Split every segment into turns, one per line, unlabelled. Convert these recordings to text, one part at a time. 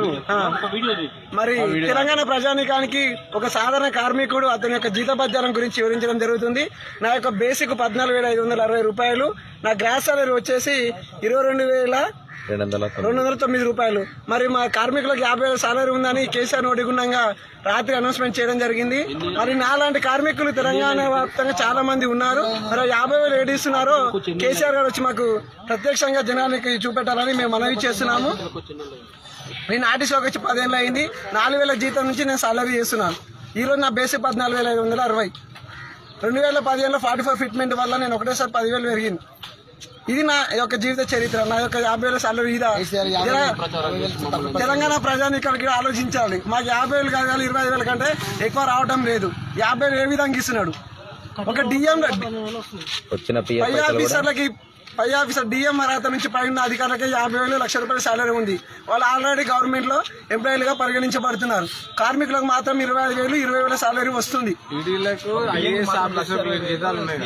ఆ. మరి తెలంగాణ ప్రజానికానికి ఒక సాధారణ కార్మికుడు అతని యొక్క జీతభత్యాల గురించి వివరించడం జరుగుతుంది నా యొక్క బేసిక్ పద్నాలుగు వేల ఐదు వందల అరవై రూపాయలు నా గ్రాస్ సాలరీ వచ్చేసి ఇరవై రెండు వేల
రెండు వందల
రెండు వందల తొమ్మిది రూపాయలు మరి మా కార్మికులకు యాభై వేల సాలరీ ఉందని కేసీఆర్ నోటి గుండంగా రాత్రి అనౌన్స్మెంట్ చేయడం జరిగింది మరి నాలాంటి కార్మికులు తెలంగాణ వ్యాప్తంగా చాలా మంది ఉన్నారు మరి ఆ యాభై వేలు ఏడు ఇస్తున్నారో కేసీఆర్ గారు వచ్చి మాకు ప్రత్యక్షంగా జనానికి చూపెట్టాలని మేము మనవి చేస్తున్నాము నేను ఆర్టీసీలోకి వచ్చి పదేళ్ళు అయింది నాలుగు వేల జీతం నుంచి నేను సాలరీ చేస్తున్నాను ఈ రోజు నా బేసిక్ పద్నాలుగు వేల ఐదు వందల అరవై రెండు వేల పదిహేనులో ఫార్టీ ఫోర్ ఫిట్మెంట్ వల్ల నేను ఒకటేసారి పదివేలు పెరిగింది ఇది నా యొక్క జీవిత చరిత్ర నా యొక్క యాభై వేల సాలరీ ఇదా తెల- తెలంగాణ ప్రజానికానికి ఆలోచించాలి మాకు యాభై వేలు కాదు ఇరవై ఐదు వేల కంటే ఎక్కువ రావటం లేదు యాభై వేలు ఏ విధంగా ఇస్తున్నాడు ఒక డిఎం
వచ్చిన పిఎఫ్
పై ఆఫీసర్లకి పై ఆఫీసర్ డిఎం అర్హత నుంచి పైన అధికారులకి యాభై వేలు లక్ష రూపాయల సాలరీ ఉంది వాళ్ళు ఆల్రెడీ గవర్నమెంట్ లో ఎంప్లాయీలుగా పరిగణించబడుతున్నారు కార్మికులకు మాత్రం ఇరవై ఐదు వేలు ఇరవై వేల సాలరీ వస్తుంది
ఈడీలకు ఐఏఎస్ ఆఫీసర్లు జీతాలు ఉన్నాయి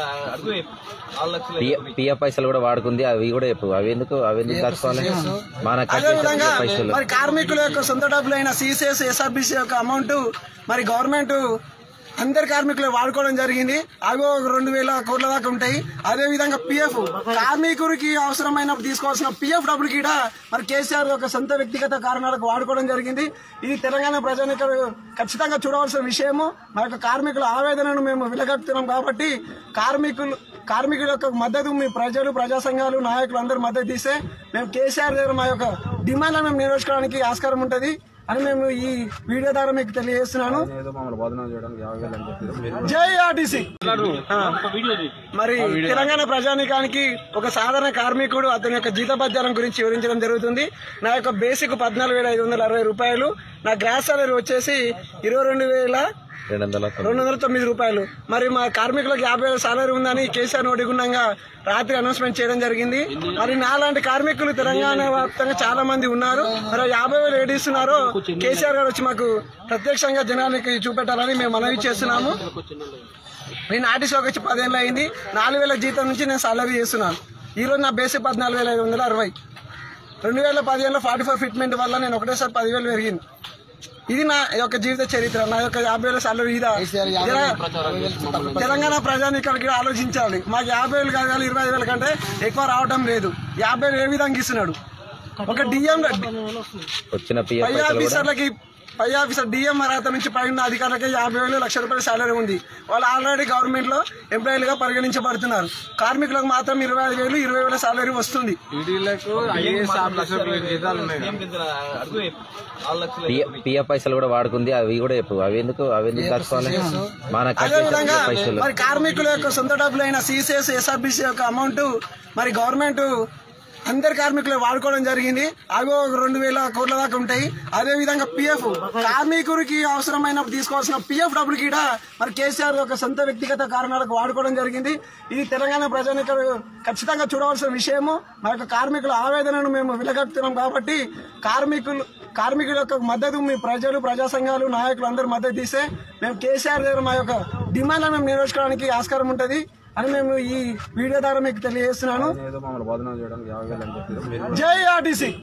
పిఎఫ్ పైసలు కూడా వాడుకుంది అవి కూడా చెప్పు అవి ఎందుకు అవి ఎందుకు దాచుకోవాలి మన
అదే విధంగా
పైసలు
మరి కార్మికుల యొక్క సొంత డబ్బులైన సిసిఎస్ ఎస్ఆర్బిసి యొక్క అమౌంట్ మరి గవర్నమెంట్ అందరి కార్మికులు వాడుకోవడం జరిగింది అవి ఒక రెండు వేల కోట్ల దాకా ఉంటాయి అదే విధంగా పిఎఫ్ కార్మికుడికి అవసరమైనప్పుడు తీసుకోవాల్సిన పిఎఫ్ డబ్బులు కూడా మరి కేసీఆర్ యొక్క సొంత వ్యక్తిగత కారణాలకు వాడుకోవడం జరిగింది ఇది తెలంగాణ ప్రజానికలు ఖచ్చితంగా చూడవలసిన విషయము మా యొక్క కార్మికుల ఆవేదనను మేము విలగట్టుతున్నాం కాబట్టి కార్మికులు కార్మికుల యొక్క మద్దతు మీ ప్రజలు ప్రజా సంఘాలు నాయకులు అందరూ మద్దతు ఇస్తే మేము కేసీఆర్ దగ్గర మా యొక్క డిమాండ్లను మేము నెరవేర్చుకోవడానికి ఆస్కారం ఉంటుంది అని మేము ఈ వీడియో ద్వారా మీకు తెలియజేస్తున్నాను
ఏదో మమ్మల్ని బోధన చేయడానికి యాభై వేలు అని చెప్పి
జై ఆర్టీసీ ఆ. మరి తెలంగాణ ప్రజానికానికి ఒక సాధారణ కార్మికుడు అతని యొక్క జీతభత్యాల గురించి వివరించడం జరుగుతుంది నా యొక్క బేసిక్ పద్నాలుగు వేల ఐదు వందల అరవై రూపాయలు నా గ్రాస్ సాలరీ వచ్చేసి ఇరవై రెండు వేల
రెండు వందల
రెండు వందల తొమ్మిది రూపాయలు మరి మా కార్మికులకు యాభై వేల సాలరీ ఉందని కేసీఆర్ నోటి గుండంగా రాత్రి అనౌన్స్మెంట్ చేయడం జరిగింది మరి నాలాంటి కార్మికులు తెలంగాణ వ్యాప్తంగా చాలా మంది ఉన్నారు మరి ఆ యాభై వేలు ఏడు ఇస్తున్నారో కేసీఆర్ గారు వచ్చి మాకు ప్రత్యక్షంగా జనానికి చూపెట్టాలని మేము మనవి చేస్తున్నాము నేను ఆర్టీసీలోకి వచ్చి పదేళ్ళు అయింది నాలుగు వేల జీతం నుంచి నేను సాలరీ చేస్తున్నాను ఈ రోజు నా బేసిక్ పద్నాలుగు వేల ఐదు వందల అరవై రెండు వేల పదిహేనులో ఫార్టీ ఫోర్ ఫిట్మెంట్ వల్ల నేను ఒకటేసారి పదివేలు పెరిగింది ఇది నా యొక్క జీవిత చరిత్ర నా యొక్క యాభై వేల సాలరీ ఇదా తెల- తెలంగాణ ప్రజానికానికి ఆలోచించాలి మాకు యాభై వేలు కాదు ఇరవై ఐదు వేల కంటే ఎక్కువ రావటం లేదు యాభై వేలు ఏ విధంగా ఇస్తున్నాడు ఒక డిఎం
వచ్చిన పిఎఫ్
పై
పైసలు కూడా
ఆఫీసర్లకి పై ఆఫీసర్ డిఎం అర్హత నుంచి పైన అధికారులకి యాభై వేలు లక్ష రూపాయల సాలరీ ఉంది వాళ్ళు ఆల్రెడీ గవర్నమెంట్ లో ఎంప్లాయీలుగా పరిగణించబడుతున్నారు కార్మికులకు మాత్రం ఇరవై ఐదు వేలు ఇరవై వేల సాలరీ వస్తుంది
ఈడీలకు ఐఏఎస్ ఆఫీసర్లు జీతాలు ఉన్నాయి
పిఎఫ్ పైసలు కూడా వాడుకుంది అవి కూడా చెప్పు అవి ఎందుకు అవి ఎందుకు దాచుకోవాలి మన
అదే విధంగా
పైసలు
మరి కార్మికుల యొక్క సొంత డబ్బులైన సిసిఎస్ ఎస్ఆర్బిసి యొక్క అమౌంట్ మరి గవర్నమెంట్ అందరి కార్మికులు వాడుకోవడం జరిగింది అవి ఒక రెండు వేల కోట్ల దాకా ఉంటాయి అదే విధంగా పిఎఫ్ కార్మికుడికి అవసరమైనప్పుడు తీసుకోవాల్సిన పిఎఫ్ డబ్బులు కూడా మరి కేసీఆర్ యొక్క సొంత వ్యక్తిగత కారణాలకు వాడుకోవడం జరిగింది ఇది తెలంగాణ ప్రజానికలు ఖచ్చితంగా చూడవలసిన విషయము మా యొక్క కార్మికుల ఆవేదనను మేము విలగట్టుతున్నాం కాబట్టి కార్మికులు కార్మికుల యొక్క మద్దతు మీ ప్రజలు ప్రజా సంఘాలు నాయకులు అందరూ మద్దతు ఇస్తే మేము కేసీఆర్ దగ్గర మా యొక్క డిమాండ్లను మేము నెరవేర్చుకోవడానికి ఆస్కారం ఉంటుంది అని మేము ఈ వీడియో ద్వారా మీకు తెలియజేస్తున్నాను
ఏదో మమ్మల్ని బోధన చేయడానికి యాభై వేలు అని చెప్పి
జై ఆర్టీసీ